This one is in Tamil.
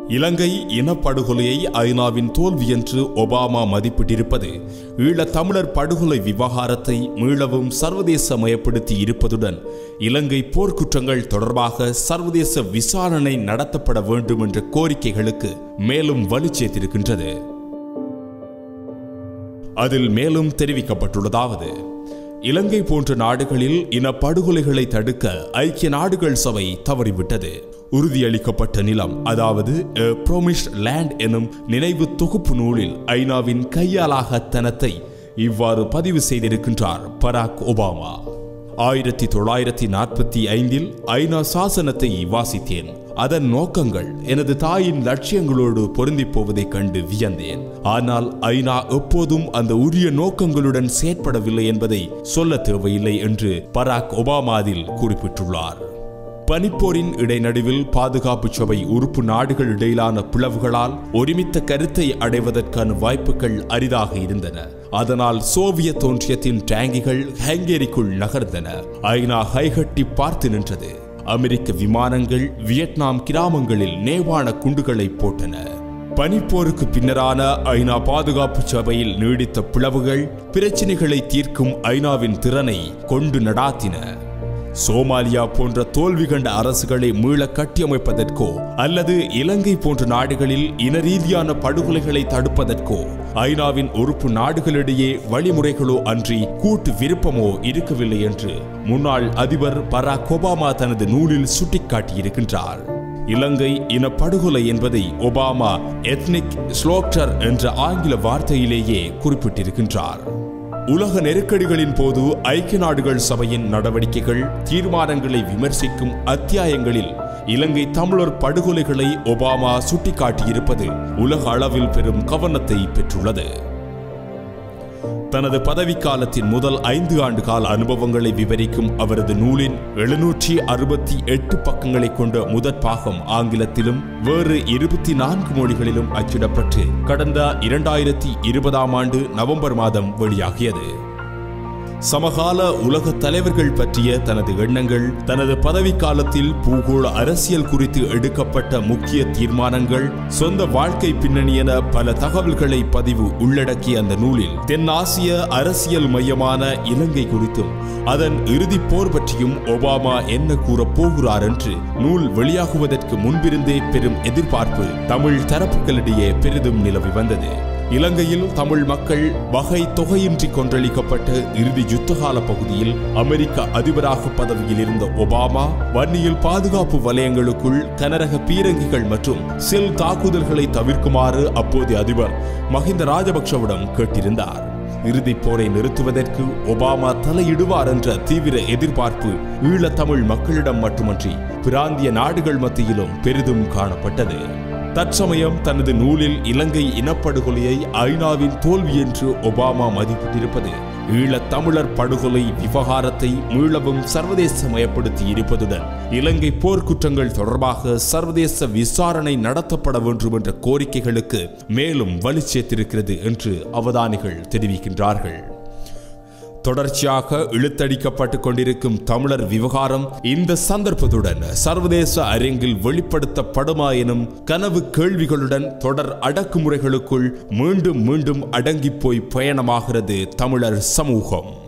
இலங்கை இனப்படுகொலையை ஐநாவின் தோல்வி என்று ஒபாமா மதிப்பிட்டிருப்பது ஈழத் தமிழர் படுகொலை விவகாரத்தை மீளவும் சர்வதேசமயப்படுத்தி இருப்பதுடன் இலங்கை போர்க்குற்றங்கள் தொடர்பாக சர்வதேச விசாரணை நடத்தப்பட வேண்டும் என்ற கோரிக்கைகளுக்கு மேலும் வலு சேர்த்திருக்கின்றது அதில் மேலும் தெரிவிக்கப்பட்டுள்ளதாவது இலங்கை போன்ற நாடுகளில் இனப்படுகொலைகளை தடுக்க ஐக்கிய நாடுகள் சபை தவறிவிட்டது உறுதியளிக்கப்பட்ட நிலம் அதாவது ப்ரோமிஸ்ட் லேண்ட் எனும் நினைவு தொகுப்பு நூலில் ஐநாவின் கையாலாகத்தனத்தை இவ்வாறு பதிவு செய்திருக்கின்றார் பராக் ஒபாமா ஆயிரத்தி தொள்ளாயிரத்தி நாற்பத்தி ஐந்தில் ஐநா சாசனத்தை வாசித்தேன் அதன் நோக்கங்கள் எனது தாயின் லட்சியங்களோடு பொருந்திப் போவதைக் கண்டு வியந்தேன் ஆனால் ஐநா எப்போதும் அந்த உரிய நோக்கங்களுடன் செயற்படவில்லை என்பதை சொல்ல தேவையில்லை என்று பராக் ஒபாமா அதில் குறிப்பிட்டுள்ளார் பனிப்போரின் இடைநடுவில் பாதுகாப்பு சபை உறுப்பு நாடுகள் இடையிலான பிளவுகளால் ஒருமித்த கருத்தை அடைவதற்கான வாய்ப்புகள் அரிதாக இருந்தன அதனால் சோவியத் ஒன்றியத்தின் டேங்கிகள் ஹங்கேரிக்குள் நகர்ந்தன ஐநா கைகட்டி பார்த்து நின்றது அமெரிக்க விமானங்கள் வியட்நாம் கிராமங்களில் நேவான குண்டுகளை போட்டன பனிப்போருக்கு பின்னரான ஐநா பாதுகாப்பு சபையில் நீடித்த பிளவுகள் பிரச்சினைகளை தீர்க்கும் ஐநாவின் திறனை கொண்டு நடாத்தின சோமாலியா போன்ற தோல்வி கண்ட அரசுகளை மீள கட்டியமைப்பதற்கோ அல்லது இலங்கை போன்ற நாடுகளில் இன ரீதியான படுகொலைகளை தடுப்பதற்கோ ஐநாவின் உறுப்பு நாடுகளிடையே வழிமுறைகளோ அன்றி கூட்டு விருப்பமோ இருக்கவில்லை என்று முன்னாள் அதிபர் பராக் ஒபாமா தனது நூலில் சுட்டிக்காட்டியிருக்கின்றார் இலங்கை இனப்படுகொலை என்பதை ஒபாமா எத்னிக் ஸ்லோக்டர் என்ற ஆங்கில வார்த்தையிலேயே குறிப்பிட்டிருக்கின்றார் உலக நெருக்கடிகளின் போது ஐக்கிய நாடுகள் சபையின் நடவடிக்கைகள் தீர்மானங்களை விமர்சிக்கும் அத்தியாயங்களில் இலங்கை தமிழர் படுகொலைகளை ஒபாமா சுட்டிக்காட்டியிருப்பது உலக அளவில் பெரும் கவனத்தை பெற்றுள்ளது தனது பதவிக்காலத்தின் முதல் ஐந்து ஆண்டு கால அனுபவங்களை விவரிக்கும் அவரது நூலின் எழுநூற்றி அறுபத்தி எட்டு பக்கங்களை கொண்ட முதற் பாகம் ஆங்கிலத்திலும் வேறு இருபத்தி நான்கு மொழிகளிலும் அச்சிடப்பட்டு கடந்த இரண்டாயிரத்தி இருபதாம் ஆண்டு நவம்பர் மாதம் வெளியாகியது சமகால உலக தலைவர்கள் பற்றிய தனது எண்ணங்கள் தனது பதவிக்காலத்தில் பூகோள அரசியல் குறித்து எடுக்கப்பட்ட முக்கிய தீர்மானங்கள் சொந்த வாழ்க்கை பின்னணி என பல தகவல்களை பதிவு உள்ளடக்கிய அந்த நூலில் தென்னாசிய அரசியல் மையமான இலங்கை குறித்தும் அதன் இறுதிப் போர் பற்றியும் ஒபாமா என்ன கூறப் போகிறார் என்று நூல் வெளியாகுவதற்கு முன்பிருந்தே பெரும் எதிர்பார்ப்பு தமிழ் தரப்புகளிடையே பெரிதும் நிலவி வந்தது இலங்கையில் தமிழ் மக்கள் வகை தொகையின்றி கொன்றளிக்கப்பட்ட இறுதி யுத்தகால பகுதியில் அமெரிக்க அதிபராக பதவியில் இருந்த ஒபாமா வன்னியில் பாதுகாப்பு வலயங்களுக்குள் கனரக பீரங்கிகள் மற்றும் செல் தாக்குதல்களை தவிர்க்குமாறு அப்போதைய அதிபர் மஹிந்த ராஜபக்ஷவிடம் கேட்டிருந்தார் இறுதிப் போரை நிறுத்துவதற்கு ஒபாமா தலையிடுவார் என்ற தீவிர எதிர்பார்ப்பு ஈழத்தமிழ் மக்களிடம் மட்டுமன்றி பிராந்திய நாடுகள் மத்தியிலும் பெரிதும் காணப்பட்டது தற்சமயம் தனது நூலில் இலங்கை இனப்படுகொலையை ஐநாவின் தோல்வி என்று ஒபாமா மதிப்பிட்டிருப்பது ஈழத் தமிழர் படுகொலை விவகாரத்தை மீளவும் சர்வதேசமயப்படுத்தி இருப்பதுடன் இலங்கை போர்க்குற்றங்கள் தொடர்பாக சர்வதேச விசாரணை நடத்தப்பட வேண்டும் என்ற கோரிக்கைகளுக்கு மேலும் வலு சேர்த்திருக்கிறது என்று அவதானிகள் தெரிவிக்கின்றார்கள் தொடர்ச்சியாக இழுத்தடிக்கப்பட்டுக் கொண்டிருக்கும் தமிழர் விவகாரம் இந்த சந்தர்ப்பத்துடன் சர்வதேச அரங்கில் வெளிப்படுத்தப்படுமா எனும் கனவு கேள்விகளுடன் தொடர் அடக்குமுறைகளுக்குள் மீண்டும் மீண்டும் அடங்கிப் போய் பயணமாகிறது தமிழர் சமூகம்